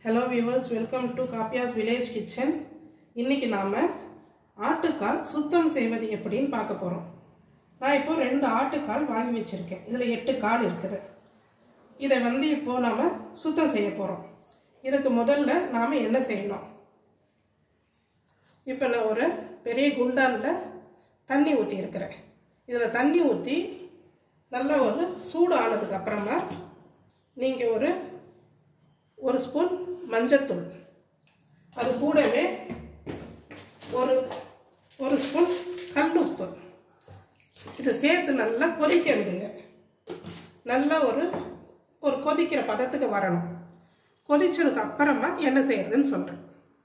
hello viewers welcome to Kappiya's village kitchen இன்னைக்கு நாம் ஆட்டுக்கால் சுத்தம் செய்வது எப்படின்னு பார்க்க போகிறோம் நான் இப்போ ரெண்டு ஆட்டுக்கால் வாங்கி வச்சுருக்கேன் இதில் எட்டு கால் இருக்குது இதை வந்து இப்போ நாம் சுத்தம் செய்ய போகிறோம் இதுக்கு முதல்ல நாம் என்ன செய்யணும் இப்போ நான் ஒரு பெரிய குண்டானில் தண்ணி ஊற்றி இருக்கிறேன் இதில் தண்ணி ஊற்றி நல்லா ஒரு சூடு ஆனதுக்கு அப்புறமா நீங்கள் ஒரு ஒரு ஸ்பூன் மஞ்சத்தூள் அது கூடவே ஒரு ஒரு ஸ்பூன் கல்லுப்பு இதை சேர்த்து நல்லா கொதிக்க விடுங்க நல்லா ஒரு ஒரு கொதிக்கிற பதத்துக்கு வரணும் கொதிச்சதுக்கு அப்புறமா என்ன செய்யறதுன்னு சொல்கிறேன்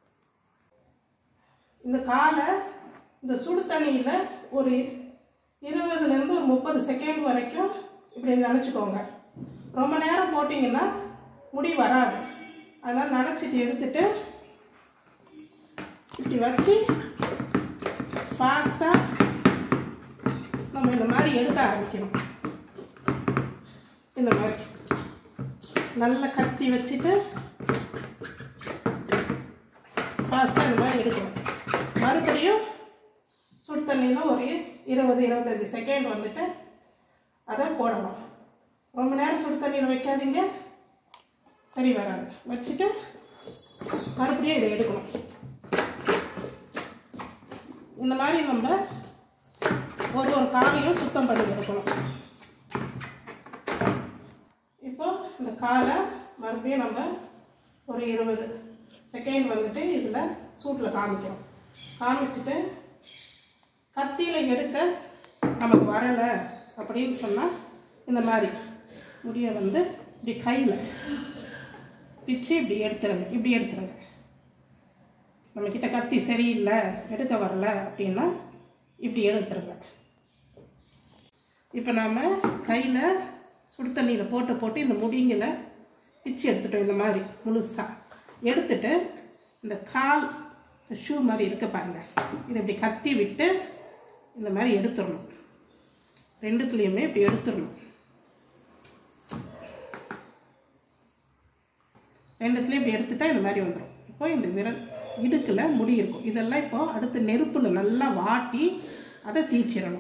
இந்த காலை இந்த சுடு தண்ணியில் ஒரு இருபதுலேருந்து ஒரு முப்பது செகண்ட் வரைக்கும் இப்படி நினச்சிக்கோங்க ரொம்ப நேரம் போட்டிங்கன்னா முடி வராது அதனால் நனைச்சிட்டு எடுத்துட்டு இப்படி வச்சு ஃபாஸ்ட்டாக நம்ம இந்த மாதிரி எடுக்க ஆரம்பிக்கணும் இந்த மாதிரி நல்லா கத்தி வச்சுட்டு ஃபாஸ்ட்டாக இந்த மாதிரி எடுக்கணும் மறுபடியும் சுடு தண்ணியில் ஒரு இருபது இருபத்தஞ்சி செகண்ட் வந்துட்டு அதை போடணும் ரொம்ப நேரம் சுடு தண்ணியில் வைக்காதீங்க சரி வராது வச்சுட்டு மறுபடியும் இதை எடுக்கணும் இந்த மாதிரி நம்ம ஒரு ஒரு காலையும் சுத்தம் பண்ணி எடுக்கணும் இப்போ இந்த காலை மறுபடியும் நம்ம ஒரு இருபது செகண்ட் வந்துட்டு இதில் சூட்டில் காமிக்கிறோம் காமிச்சிட்டு கத்தியில் எடுக்க நமக்கு வரலை அப்படின்னு சொன்னால் இந்த மாதிரி முடியை வந்து இப்படி கையில் பிச்சு இப்படி எடுத்துருங்க இப்படி எடுத்துருங்க நம்மக்கிட்ட கத்தி சரியில்லை எடுக்க வரல அப்படின்னா இப்படி எடுத்துருங்க இப்போ நாம் கையில் சுடு தண்ணியில் போட்டு போட்டு இந்த முடிங்களை பிச்சு எடுத்துட்டோம் இந்த மாதிரி முழுசாக எடுத்துட்டு இந்த கால் ஷூ மாதிரி இருக்க பாருங்க இதை இப்படி கத்தி விட்டு இந்த மாதிரி எடுத்துடணும் ரெண்டுத்துலேயுமே இப்படி எடுத்துடணும் ரெண்டுத்துலேயும் இப்படி எடுத்துட்டா இந்த மாதிரி வந்துடும் இப்போ இந்த விரல் இடுக்கில் முடி இருக்கும் இதெல்லாம் இப்போ அடுத்து நெருப்பில் நல்லா வாட்டி அதை தீச்சிடணும்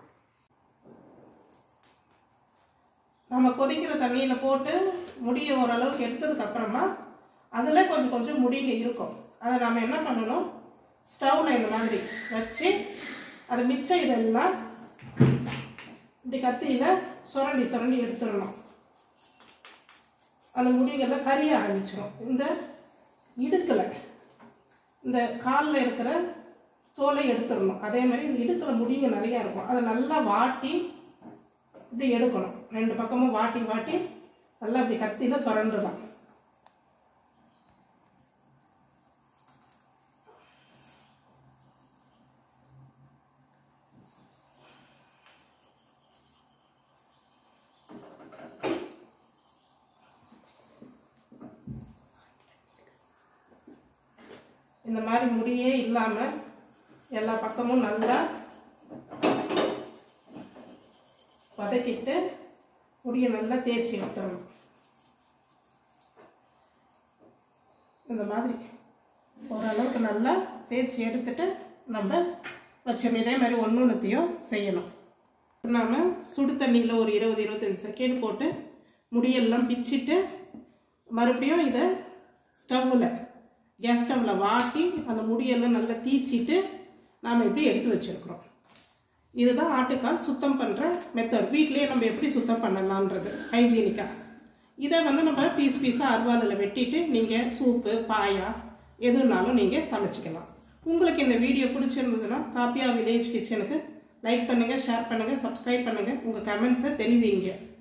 நம்ம கொதிக்கிற தண்ணியில் போட்டு முடியை ஓரளவுக்கு எடுத்ததுக்கு அப்புறமா அதில் கொஞ்சம் கொஞ்சம் முடிங்க இருக்கும் அதை நம்ம என்ன பண்ணணும் ஸ்டவ்வில் இந்த மாதிரி வச்சு அது மிச்சம் இதெல்லாம் இப்படி கத்தியில் சுரண்டி சுரண்டி எடுத்துடணும் அந்த முடிகள்லாம் கரிய ஆரம்பிச்சிடும் இந்த இடுக்கில் இந்த காலில் இருக்கிற தோலை எடுத்துடணும் அதே மாதிரி இந்த இடுக்கில் முடிங்க நிறையா இருக்கும் அதை நல்லா வாட்டி இப்படி எடுக்கணும் ரெண்டு பக்கமும் வாட்டி வாட்டி நல்லா இப்படி கத்தியில் சுரண்டுதான் இந்த மாதிரி முடியே இல்லாமல் எல்லா பக்கமும் நல்லா வதக்கிட்டு முடியை நல்லா தேய்ச்சி எடுத்துடணும் இந்த மாதிரி ஓரளவுக்கு நல்லா தேய்ச்சி எடுத்துட்டு நம்ம வச்சோம் இதே மாதிரி ஒன்று ஒன்றுத்தையும் செய்யணும் நாம் சுடு தண்ணியில் ஒரு இருபது இருபத்தஞ்சி செகண்ட் போட்டு முடியெல்லாம் பிச்சுட்டு மறுபடியும் இதை ஸ்டவ்வில் கேஸ் ஸ்டவ்வில் வாட்டி அந்த முடியெல்லாம் நல்லா தீச்சிட்டு நாம் இப்படி எடுத்து வச்சுருக்குறோம் இதுதான் ஆட்டுக்கால் சுத்தம் பண்ணுற மெத்தட் வீட்லேயே நம்ம எப்படி சுத்தம் பண்ணலான்றது ஹைஜீனிக்காக இதை வந்து நம்ம பீஸ் பீஸாக அருவாளில் வெட்டிட்டு நீங்கள் சூப்பு பாயா எதுனாலும் நீங்கள் சமைச்சிக்கலாம் உங்களுக்கு இந்த வீடியோ பிடிச்சிருந்ததுன்னா காப்பியா வில்லேஜ் கிச்சனுக்கு லைக் பண்ணுங்கள் ஷேர் பண்ணுங்கள் சப்ஸ்கிரைப் பண்ணுங்கள் உங்கள் கமெண்ட்ஸை தெரிவிங்க